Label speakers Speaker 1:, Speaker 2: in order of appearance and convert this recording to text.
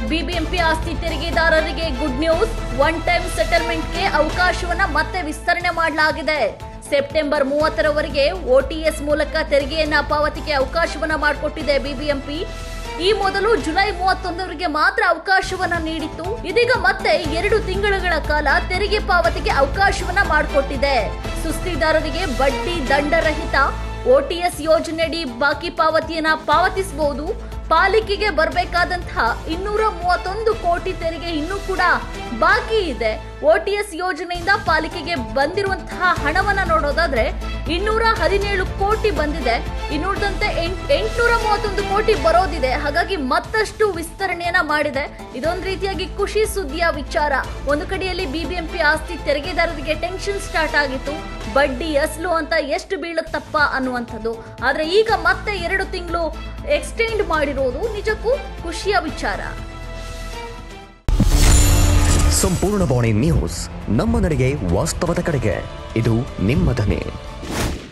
Speaker 1: BBMP ಆಸ್ತಿ ತೆರಿಗೆದಾರರಿಗೆ good news one time ಸೆಟಲ್ಮೆಂಟ್ಗೆ ಅವಕಾಶವನ್ನ ಮತ್ತೆ ವಿಸ್ತರಣೆ ಮಾಡಲಾಗಿದೆ ಸೆಪ್ಟೆಂಬರ್ ಮೂವತ್ತರವರೆಗೆ ಒಟಿಎಸ್ ಮೂಲಕ ತೆರಿಗೆಯನ್ನ ಪಾವತಿಗೆ ಅವಕಾಶವನ್ನ ಮಾಡಿಕೊಟ್ಟಿದೆ ಬಿಬಿಎಂಪಿ ಈ ಮೊದಲು ಜುಲೈ ಮೂವತ್ತೊಂದರವರೆಗೆ ಮಾತ್ರ ಅವಕಾಶವನ್ನ ನೀಡಿತ್ತು ಇದೀಗ ಮತ್ತೆ ಎರಡು ತಿಂಗಳುಗಳ ಕಾಲ ತೆರಿಗೆ ಪಾವತಿಗೆ ಅವಕಾಶವನ್ನ ಮಾಡಿಕೊಟ್ಟಿದೆ ಸುಸ್ತಿದಾರರಿಗೆ ಬಡ್ಡಿ ದಂಡರಹಿತ ಒಟಿಎಸ್ ಯೋಜನೆಯಡಿ ಬಾಕಿ ಪಾವತಿಯನ್ನ ಪಾವತಿಸಬಹುದು ಪಾಲಿಕೆಗೆ ಬರಬೇಕಾದಂತಹ ಇನ್ನೂರ ಮೂವತ್ತೊಂದು ಕೋಟಿ ತೆರಿಗೆ ಇನ್ನೂ ಕೂಡ ಬಾಕಿ ಇದೆ ಒಟಿಎಸ್ ಯೋಜನೆಯಿಂದ ಪಾಲಿಕೆಗೆ ಬಂದಿರುವಂತಹ ಹಣವನ್ನ ನೋಡೋದಾದ್ರೆ ಇನ್ನೂರ ಹದಿನೇಳು ಕೋಟಿ ಬಂದಿದೆ ಇನ್ನುಳಿದಂತೆ ಎಂಟುನೂರ ಮೂವತ್ತೊಂದು ಕೋಟಿ ಬರೋದಿದೆ ಹಾಗಾಗಿ ಮತ್ತಷ್ಟು ವಿಸ್ತರಣೆಯನ್ನ ಮಾಡಿದೆ ಇದೊಂದು ರೀತಿಯಾಗಿ ಖುಷಿ ಸುದ್ದಿಯ ವಿಚಾರ ಒಂದು ಕಡೆಯಲ್ಲಿ ಬಿಬಿಎಂಪಿ ಆಸ್ತಿ ತೆರಿಗೆದಾರರಿಗೆ ಟೆನ್ಷನ್ ಸ್ಟಾರ್ಟ್ ಆಗಿತ್ತು ಬಡ್ಡಿ ಅಸ್ಲು ಅಂತ ಎಷ್ಟು ಬೀಳುತ್ತಪ್ಪ ಅನ್ನುವಂಥದ್ದು ಆದ್ರೆ ಈಗ ಮತ್ತೆ ಎರಡು ತಿಂಗಳು ಎಕ್ಸ್ಟೆಂಡ್ ಮಾಡಿರೋದು ನಿಜಕ್ಕೂ ಖುಷಿಯ ವಿಚಾರ
Speaker 2: ಸಂಪೂರ್ಣ ಬಾಣಿ ನ್ಯೂಸ್ ನಮ್ಮ ನಡೆಗೆ ವಾಸ್ತವದ ಕಡೆಗೆ ಇದು ನಿಮ್ಮ ಧ್ವನಿ